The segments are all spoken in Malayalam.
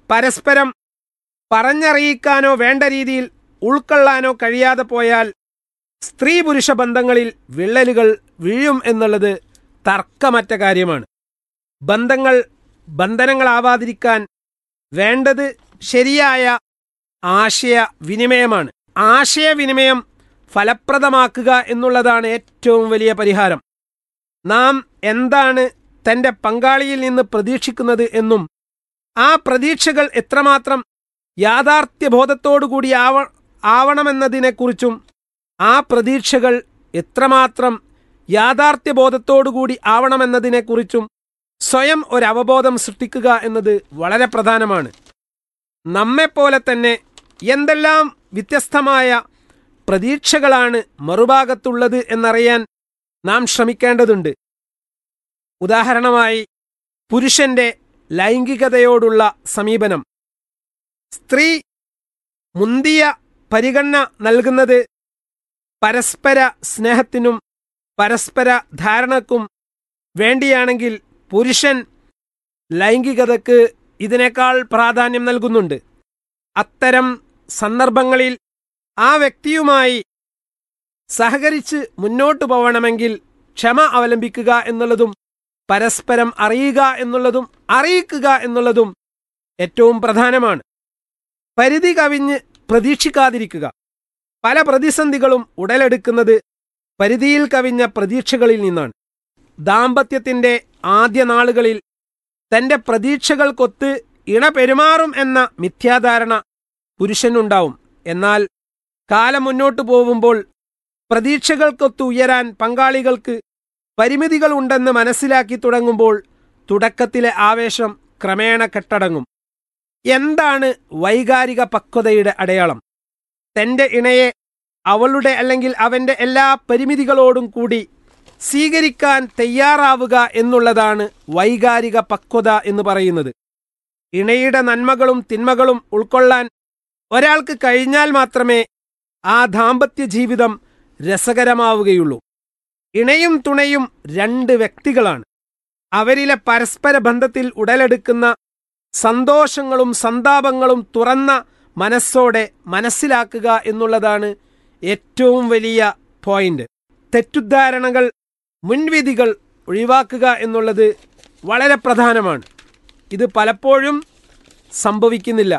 പരസ്പരം പറഞ്ഞറിയിക്കാനോ വേണ്ട രീതിയിൽ ഉൾക്കൊള്ളാനോ കഴിയാതെ പോയാൽ സ്ത്രീ പുരുഷ ബന്ധങ്ങളിൽ വിള്ളലുകൾ വീഴും എന്നുള്ളത് തർക്കമറ്റ കാര്യമാണ് ബന്ധങ്ങൾ ബന്ധനങ്ങളാവാതിരിക്കാൻ വേണ്ടത് ശരിയായ ആശയവിനിമയമാണ് ആശയവിനിമയം ഫലപ്രദമാക്കുക എന്നുള്ളതാണ് ഏറ്റവും വലിയ പരിഹാരം നാം എന്താണ് തൻ്റെ പങ്കാളിയിൽ നിന്ന് പ്രതീക്ഷിക്കുന്നത് എന്നും ആ പ്രതീക്ഷകൾ എത്രമാത്രം യാഥാർത്ഥ്യബോധത്തോടുകൂടി ആവ ആവണമെന്നതിനെക്കുറിച്ചും ആ പ്രതീക്ഷകൾ എത്രമാത്രം യാഥാർത്ഥ്യബോധത്തോടുകൂടി ആവണമെന്നതിനെക്കുറിച്ചും സ്വയം ഒരവബോധം സൃഷ്ടിക്കുക എന്നത് വളരെ പ്രധാനമാണ് നമ്മെപ്പോലെ തന്നെ എന്തെല്ലാം വ്യത്യസ്തമായ പ്രതീക്ഷകളാണ് മറുഭാഗത്തുള്ളത് എന്നറിയാൻ നാം ശ്രമിക്കേണ്ടതുണ്ട് ഉദാഹരണമായി പുരുഷന്റെ ലൈംഗികതയോടുള്ള സമീപനം സ്ത്രീ മുന്തിയ പരിഗണന നൽകുന്നത് പരസ്പര സ്നേഹത്തിനും പരസ്പര ധാരണക്കും വേണ്ടിയാണെങ്കിൽ പുരുഷൻ ലൈംഗികതയ്ക്ക് ഇതിനേക്കാൾ പ്രാധാന്യം നൽകുന്നുണ്ട് അത്തരം സന്ദർഭങ്ങളിൽ ആ വ്യക്തിയുമായി സഹകരിച്ച് മുന്നോട്ടു പോകണമെങ്കിൽ ക്ഷമ അവലംബിക്കുക എന്നുള്ളതും പരസ്പരം അറിയുക എന്നുള്ളതും അറിയിക്കുക എന്നുള്ളതും ഏറ്റവും പ്രധാനമാണ് പരിധി കവിഞ്ഞ് പ്രതീക്ഷിക്കാതിരിക്കുക പല പ്രതിസന്ധികളും ഉടലെടുക്കുന്നത് പരിധിയിൽ കവിഞ്ഞ പ്രതീക്ഷകളിൽ നിന്നാണ് ദാമ്പത്യത്തിന്റെ ആദ്യ നാളുകളിൽ തന്റെ പ്രതീക്ഷകൾക്കൊത്ത് ഇണ പെരുമാറും എന്ന മിഥ്യാധാരണ പുരുഷനുണ്ടാവും എന്നാൽ കാലം മുന്നോട്ടു പോകുമ്പോൾ പ്രതീക്ഷകൾക്കൊത്ത് ഉയരാൻ പങ്കാളികൾക്ക് പരിമിതികൾ ഉണ്ടെന്ന് മനസ്സിലാക്കി തുടങ്ങുമ്പോൾ തുടക്കത്തിലെ ആവേശം ക്രമേണ കെട്ടടങ്ങും എന്താണ് വൈകാരിക പക്വതയുടെ അടയാളം തന്റെ ഇണയെ അവളുടെ അല്ലെങ്കിൽ അവന്റെ എല്ലാ പരിമിതികളോടും കൂടി സ്വീകരിക്കാൻ തയ്യാറാവുക എന്നുള്ളതാണ് വൈകാരിക പക്വത എന്ന് പറയുന്നത് ഇണയുടെ നന്മകളും തിന്മകളും ഉൾക്കൊള്ളാൻ ഒരാൾക്ക് കഴിഞ്ഞാൽ മാത്രമേ ആ ദാമ്പത്യ ജീവിതം രസകരമാവുകയുള്ളൂ ഇണയും തുണയും രണ്ട് വ്യക്തികളാണ് അവരിലെ പരസ്പര ബന്ധത്തിൽ ഉടലെടുക്കുന്ന സന്തോഷങ്ങളും സന്താപങ്ങളും തുറന്ന മനസ്സോടെ മനസ്സിലാക്കുക എന്നുള്ളതാണ് ഏറ്റവും വലിയ പോയിന്റ് തെറ്റുദ്ധാരണകൾ മുൻവിധികൾ ഒഴിവാക്കുക എന്നുള്ളത് വളരെ പ്രധാനമാണ് ഇത് പലപ്പോഴും സംഭവിക്കുന്നില്ല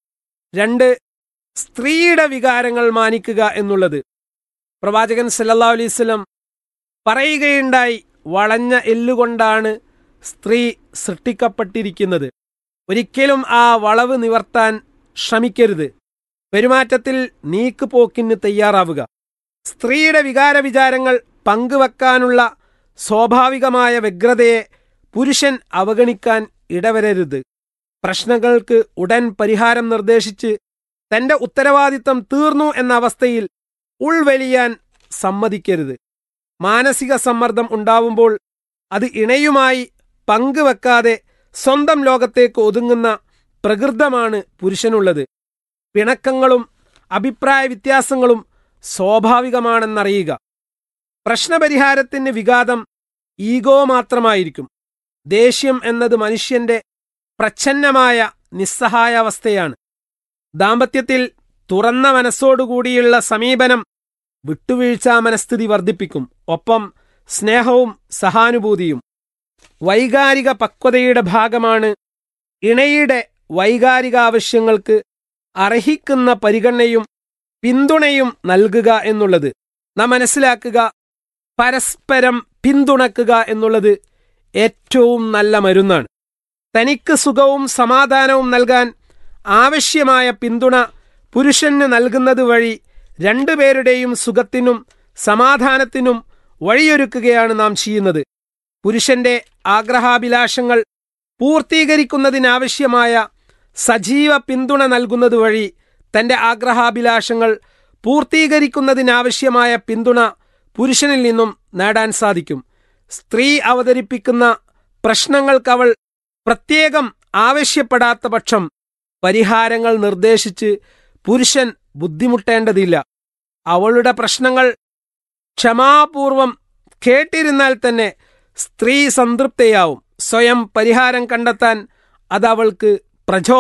രണ്ട് സ്ത്രീയുടെ വികാരങ്ങൾ മാനിക്കുക എന്നുള്ളത് പ്രവാചകൻ സല്ലല്ലാ അലൈവല്ലം പറയുകയുണ്ടായി വളഞ്ഞ എല്ലുകൊണ്ടാണ് സ്ത്രീ സൃഷ്ടിക്കപ്പെട്ടിരിക്കുന്നത് ഒരിക്കലും ആ വളവ് നിവർത്താൻ ശ്രമിക്കരുത് പെരുമാറ്റത്തിൽ നീക്കുപോക്കിന് തയ്യാറാവുക സ്ത്രീയുടെ വികാര വിചാരങ്ങൾ പങ്കുവെക്കാനുള്ള സ്വാഭാവികമായ വ്യഗ്രതയെ പുരുഷൻ അവഗണിക്കാൻ ഇടവരരുത് പ്രശ്നങ്ങൾക്ക് ഉടൻ പരിഹാരം നിർദ്ദേശിച്ച് തന്റെ ഉത്തരവാദിത്തം തീർന്നു എന്ന അവസ്ഥയിൽ ഉൾവലിയാൻ സമ്മതിക്കരുത് മാനസിക സമ്മർദ്ദം ഉണ്ടാവുമ്പോൾ അത് ഇണയുമായി പങ്കുവെക്കാതെ സ്വന്തം ലോകത്തേക്ക് ഒതുങ്ങുന്ന പ്രകൃതമാണ് പുരുഷനുള്ളത് പിണക്കങ്ങളും അഭിപ്രായ വ്യത്യാസങ്ങളും സ്വാഭാവികമാണെന്നറിയുക പ്രശ്നപരിഹാരത്തിന് വിഘാതം ഈഗോ മാത്രമായിരിക്കും ദേഷ്യം എന്നത് മനുഷ്യന്റെ പ്രച്ഛന്നമായ നിസ്സഹായാവസ്ഥയാണ് ദാമ്പത്യത്തിൽ തുറന്ന മനസ്സോടുകൂടിയുള്ള സമീപനം വിട്ടുവീഴ്ചാ മനസ്ഥിതി വർദ്ധിപ്പിക്കും ഒപ്പം സ്നേഹവും സഹാനുഭൂതിയും വൈകാരിക പക്വതയുടെ ഭാഗമാണ് ഇണയുടെ വൈകാരിക ആവശ്യങ്ങൾക്ക് അർഹിക്കുന്ന പരിഗണനയും പിന്തുണയും നൽകുക എന്നുള്ളത് നാം മനസ്സിലാക്കുക പരസ്പരം പിന്തുണക്കുക എന്നുള്ളത് ഏറ്റവും നല്ല മരുന്നാണ് തനിക്ക് സുഖവും സമാധാനവും നൽകാൻ ആവശ്യമായ പിന്തുണ പുരുഷന് നൽകുന്നത് വഴി രണ്ടുപേരുടെയും സുഖത്തിനും സമാധാനത്തിനും വഴിയൊരുക്കുകയാണ് നാം ചെയ്യുന്നത് പുരുഷന്റെ ആഗ്രഹാഭിലാഷങ്ങൾ പൂർത്തീകരിക്കുന്നതിനാവശ്യമായ സജീവ പിന്തുണ നൽകുന്നത് വഴി തന്റെ ആഗ്രഹാഭിലാഷങ്ങൾ പൂർത്തീകരിക്കുന്നതിനാവശ്യമായ പിന്തുണ പുരുഷനിൽ നിന്നും നേടാൻ സാധിക്കും സ്ത്രീ അവതരിപ്പിക്കുന്ന പ്രശ്നങ്ങൾക്കവൾ പ്രത്യേകം ആവശ്യപ്പെടാത്ത പക്ഷം പരിഹാരങ്ങൾ നിർദ്ദേശിച്ച് പുരുഷൻ ബുദ്ധിമുട്ടേണ്ടതില്ല അവളുടെ പ്രശ്നങ്ങൾ ക്ഷമാപൂർവം കേട്ടിരുന്നാൽ തന്നെ സ്ത്രീ സംതൃപ്തയാവും സ്വയം പരിഹാരം കണ്ടെത്താൻ അതവൾക്ക് പ്രചോ